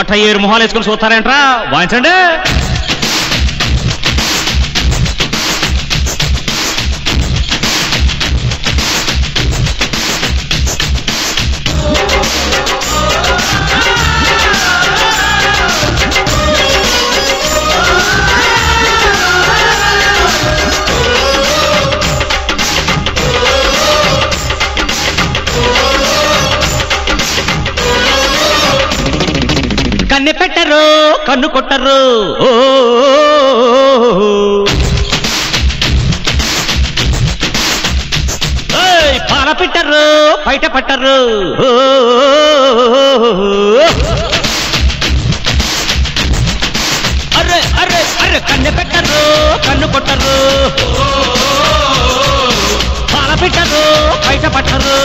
అట్ట ఏరు మొహాలు వేసుకుని చూస్తారేంట్రా వాయించండి కన్నె పెట్టరు కన్ను కొట్టరు ఓ ఏయ్, పాల పెట్టరు బయట పట్టరు ఓ అరే అరే అరే కన్నె పెట్టరు కన్ను కొట్టరు పాల పెట్టరు బయట పట్టరు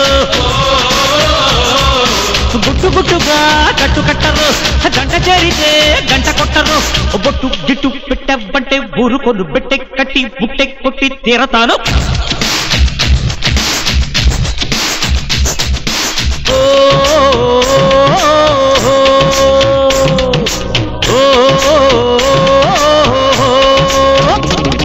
గుట్టు గుట్టుగా కట్టు కట్టరు గంట చేరితే గంట కొట్టరు బొట్టు గిట్టు పెట్టబంటే ఊరుకొను బెట్టె కట్టి బుట్టె కొట్టి తీరతాను ఓ, ఓ, ఓ,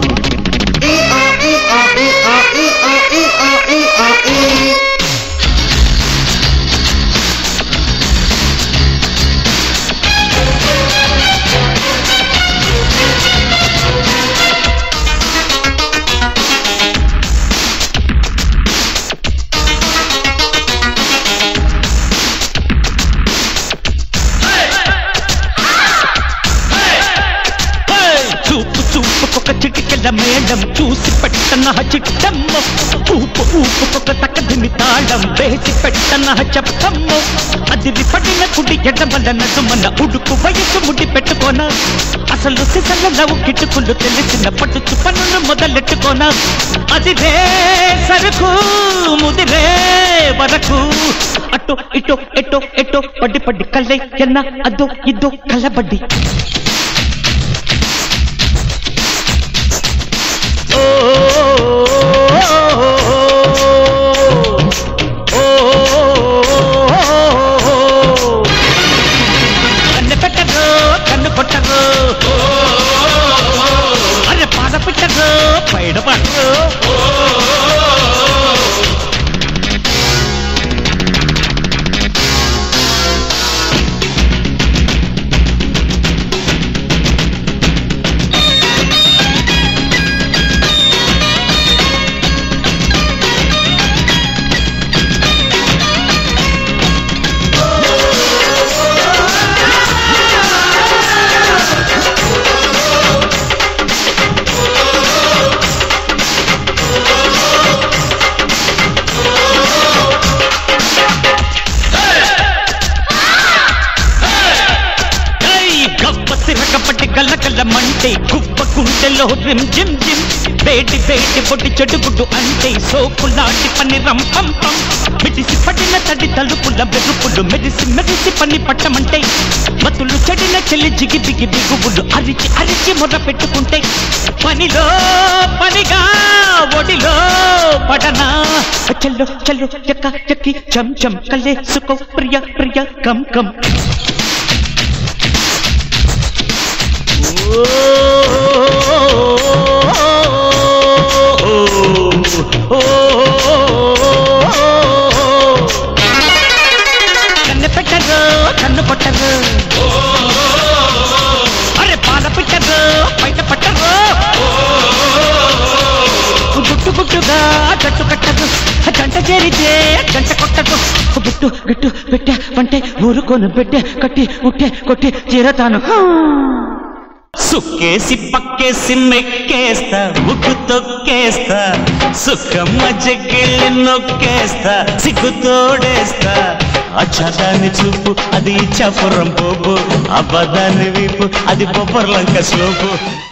ఏయ్! చూపు చూపుకొక చిటికెళ్ళ మేడం చూసి పెట్టన చిట్టమ్మ ఊపు ఊపుకొక తక్కదిమి తాళం వేసి పెట్టన చెప్పమ్మ అది విపడిన కుడి ఎడమల నడుమన ఉడుకు వయసు ముడి పెట్టుకోన అసలు సిసల నవ్వు కిట్టుకులు తెలిసిన పట్టుచు పనులు మొదలెట్టుకోన అది రే సరుకు ముదిరే వరకు అటు ఇటు ఎటో ఎటో పడి పడి కళ్ళై ఎన్న అదో ఇదో కళ్ళబడ్డి కన్ను పెట్టరు కన్ను కొట్టరు అరే పాద పెట్టరు పైడ పడరు ఏయ్! గవ్వ తిరగబట్టి గల్ల గల్ల మంటే గువ్వ గుండెలో రిమ్ జిమ్ జిమ్ వేడి వేడి పొడి చెడుగుడు అంటే సోపులాంటి పని రంపం పం మిడిసి పడిన తడి తలుపుల మెరుపులు మెరిసి మెరిసి పని పట్టమంటే మతులు చెడిన చెల్లి జిగి బిగి బిగువులు అరిచి అరిచి మొర పెట్టుకుంటే పనిలో పనిగా ఒడిలో పడనా చెల్లు చెల్లు చెక్క చెక్కి చం చం కలేసుకో ప్రియ ప్రియ కం కం కన్ను పెట్టరు కన్ను కొట్టరు అరే పాల పెట్టరు బయట పట్టరు గుట్టు గుట్టుగా గట్టు కట్టదు గంట చేరితే గంట కొట్టదు గుట్టు గుట్టు పెట్టే వంటే ఊరుకోను పెట్టే కట్టి ఉట్టే కొట్టి చీరతాను సుక్కేసి పక్కేసి మెక్కేస్తా ముగ్గు తొక్కేస్తా సుఖమ్మ చెక్కిళ్ళి నొక్కేస్తా సిగ్గు తోడేస్తా అచ్చదాన్ని చూపు అది ఇచ్చాపురం పోపు అబద్ధాన్ని వీపు అది బొబ్బర్లంక స్లోపు